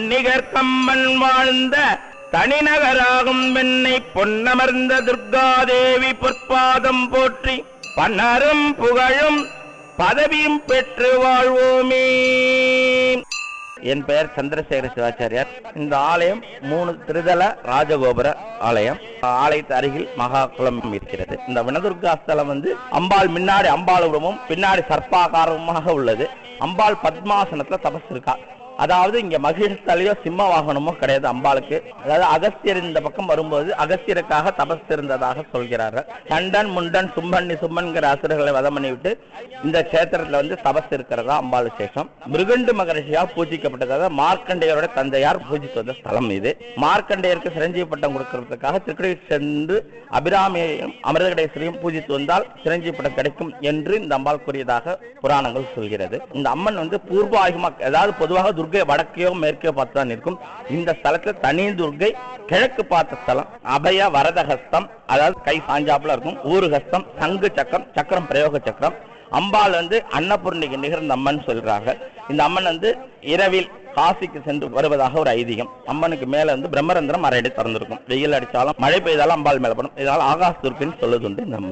நிகர் கம்மன் வாழ்ந்த தனிநகராகும் வெண்ணை பொன்னமர்ந்த துர்காதேவி பொற்பாதம் போற்றி பன்னரும் புகழும் பதவியும் பெற்று வாழ்வோமே என் பெயர் சந்திரசேகர சிவாச்சாரியார் இந்த ஆலயம் மூணு திருதல ராஜகோபுர ஆலயம் ஆலயத்து அருகில் மகா குளம் இருக்கிறது இந்த வினதுர்கா ஸ்தலம் வந்து அம்பாள் முன்னாடி அம்பாள் உருவமும் பின்னாடி சர்ப்பாகாரமாக உள்ளது அம்பாள் பத்மாசனத்துல தபஸ் இருக்கா அதாவது இங்க மகிழ்ஸ்தலையோ சிம்ம வாகனமோ கிடையாது அம்பாளுக்கு அதாவது அகஸ்தியர் இந்த பக்கம் வரும்போது அகஸ்தியருக்காக தபஸ் இருந்ததாக சொல்கிறார்கள் சண்டன் முண்டன் சும்பன்னி சும்மன்கிற அசுரர்களை வதம் பண்ணிவிட்டு இந்த கஷேத்திரத்துல வந்து தபஸ் இருக்கிறதா அம்பாள் விசேஷம் மிருகண்டு மகரிஷியால் பூஜிக்கப்பட்டது அதாவது மார்க்கண்டேயரோட தந்தையார் பூஜித்து வந்த ஸ்தலம் இது மார்க்கண்டேயருக்கு சிரஞ்சீவி பட்டம் கொடுக்கறதுக்காக திருக்கடை சென்று அபிராமியையும் அமிர்தகடேஸ்வரியும் பூஜித்து வந்தால் சிரஞ்சீவி பட்டம் கிடைக்கும் என்று இந்த அம்பாள் கூறியதாக புராணங்கள் சொல்கிறது இந்த அம்மன் வந்து பூர்வாயுகமாக அதாவது பொதுவாக துர்கை வடக்கையோ மேற்கையோ பார்த்து தான் இருக்கும் இந்த ஸ்தலத்துல தனி துர்கை கிழக்கு பார்த்த ஸ்தலம் அபய வரதஹஸ்தம் அதாவது கை சாஞ்சாப்புல இருக்கும் ஊருஹஸ்தம் சங்கு சக்கரம் சக்கரம் பிரயோக சக்கரம் அம்பாள் வந்து அன்னபூர்ணிக்கு நிகழ்ந்த அம்மன் சொல்றாங்க இந்த அம்மன் வந்து இரவில் காசிக்கு சென்று வருவதாக ஒரு ஐதீகம் அம்மனுக்கு மேல வந்து பிரம்மரந்திரம் அரை அடி திறந்திருக்கும் வெயில் அடிச்சாலும் மழை பெய்தாலும் அம்பாள் மேல படும் இதனால ஆகாஷ் துர்க்குன்னு சொல்லுது உண்டு இந்த அம்மன்